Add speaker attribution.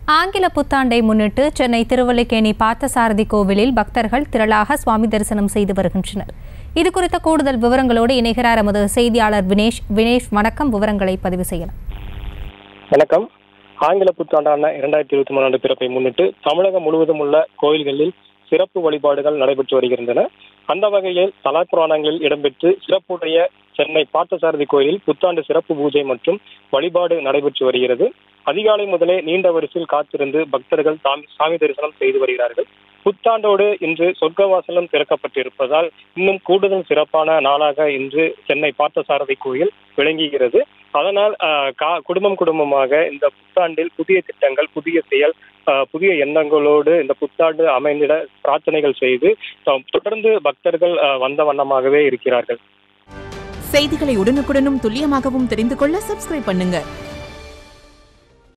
Speaker 1: ஆங்கில புத்தாண்டை முன்னிட்டு சென்னை திருவல்லிக்கேணி பார்த்தசாரதி கோவிலில் பக்தர்கள் திரளாக சுவாமி தரிசனம் செய்து வருகின்றனர் இது குறித்த கூடுதல் விவரங்களோடு இணைகிறார் எமது செய்தியாளர் வினேஷ் வினேஷ் வணக்கம் விவரங்களை பதிவு செய்யலாம்
Speaker 2: வணக்கம் ஆங்கில புத்தாண்டான இரண்டாயிரத்தி இருபத்தி மூணு ஆண்டு பிறப்பை முன்னிட்டு தமிழகம் முழுவதும் உள்ள கோயில்களில் சிறப்பு வழிபாடுகள் நடைபெற்று வருகின்றன அந்த வகையில் தலா புராணங்களில் இடம்பெற்று சிறப்புடைய சென்னை பார்த்தசாரதி கோயிலில் புத்தாண்டு சிறப்பு பூஜை மற்றும் வழிபாடு நடைபெற்று வருகிறது அதிகாலை முதலே நீண்ட வரிசையில் காத்திருந்து பக்தர்கள் சாமி சாமி தரிசனம் செய்து வருகிறார்கள் புத்தாண்டோடு இன்று சொர்க்கவாசலம் திறக்கப்பட்டிருப்பதால் இன்னும் கூடுதல் சிறப்பான நாளாக இன்று சென்னை பார்த்தசாரதி கோயில் விளங்குகிறது அதனால் ஆஹ், கா- குடும்பம் குடும்பமாக இந்த புத்தாண்டில் புதிய திட்டங்கள் புதிய செயல் ஆஹ், புதிய எண்ணங்களோடு இந்த புத்தாண்டு அமைந்திட பிரார்த்தனைகள் செய்து ஆஹ், தொடர்ந்து பக்தர்கள் ஆஹ், வந்த வண்ணமாகவே இருக்கிறார்கள்
Speaker 3: செய்திகளை உடனுக்குடனும் துல்லியமாகவும் தெரிந்து கொள்ள சப்ஸ்கிரைப் பண்ணுங்க